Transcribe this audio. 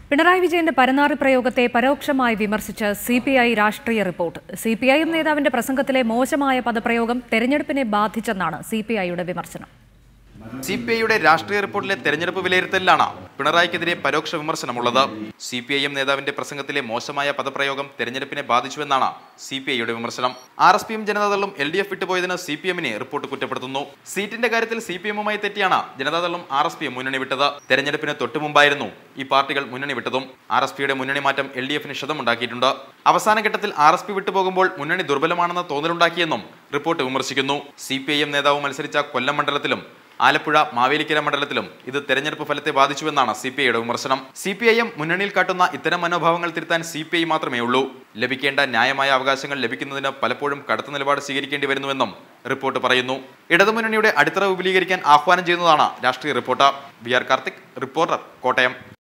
പിണറായി വിജയന്റെ പരനാറി പ്രയോഗത്തെ പരോക്ഷമായി വിമർശിച്ച് സി പി ഐ രാഷ്ട്രീയ report C P I M നേതാവിന്റെ പ്രസംഗത്തിലെ മോശമായ പദപ്രയോഗം തെരഞ്ഞെടുപ്പിനെ ബാധിച്ചെന്നാണ് സി പി ഐയുടെ വിമർശനം സി പി ഐയുടെ രാഷ്ട്രീയ റിപ്പോർട്ടിലെ തെരഞ്ഞെടുപ്പ് വിലയിരുത്തലിലാണ് പിണറായിക്കെതിരെ പരോക്ഷ വിമർശനമുള്ളത് സി പി ഐ എം നേതാവിന്റെ പ്രസംഗത്തിലെ മോശമായ പദപ്രയോഗം തെരഞ്ഞെടുപ്പിനെ ബാധിച്ചുവെന്നാണ് സി പി ഐയുടെ വിമർശനം ആർ എസ് പിയും ജനതാദളും എൽ ഡി എഫ് വിട്ടുപോയതിന് സി പി എമ്മിനെ റിപ്പോർട്ട് കുറ്റപ്പെടുത്തുന്നു സീറ്റിന്റെ കാര്യത്തിൽ സി പി എമ്മുമായി തെറ്റിയാണ് ജനതാദളും ആർ എസ് പിയും മുന്നണി വിട്ടത് തെരഞ്ഞെടുപ്പിന് തൊട്ടു മുമ്പായിരുന്നു ഈ പാർട്ടികൾ മുന്നണി വിട്ടതും ആർ എസ് പിയുടെ മുന്നണി മാറ്റം എൽ ഡി എഫിന് ക്ഷതമുണ്ടാക്കിയിട്ടുണ്ട് അവസാന ഘട്ടത്തിൽ ആർ എസ് പി വിട്ടുപോകുമ്പോൾ മുന്നണി ദുർബലമാണെന്ന തോന്നലുണ്ടാക്കിയെന്നും റിപ്പോർട്ട് വിമർശിക്കുന്നു സി പി ഐ എം നേതാവ് മത്സരിച്ച കൊല്ലം മണ്ഡലത്തിലും ആലപ്പുഴ മാവേലിക്കര മണ്ഡലത്തിലും ഇത് തെരഞ്ഞെടുപ്പ് ഫലത്തെ ബാധിച്ചുവെന്നാണ് സി പി ഐയുടെ വിമർശനം സി പി ഐ എം മുന്നണിയിൽ കാട്ടുന്ന ഇത്തരം മനോഭാവങ്ങൾ തിരുത്താൻ സി പി ഐ മാത്രമേ ഉള്ളൂ ലഭിക്കേണ്ട ന്യായമായ അവകാശങ്ങൾ ലഭിക്കുന്നതിന് പലപ്പോഴും കടുത്ത നിലപാട് സ്വീകരിക്കേണ്ടി വരുന്നുവെന്നും റിപ്പോർട്ട് പറയുന്നു ഇടതുമുന്നണിയുടെ അടിത്തറ വിപുലീകരിക്കാൻ ആഹ്വാനം ചെയ്യുന്നതാണ് രാഷ്ട്രീയ report B R Karthik reporter Kottayam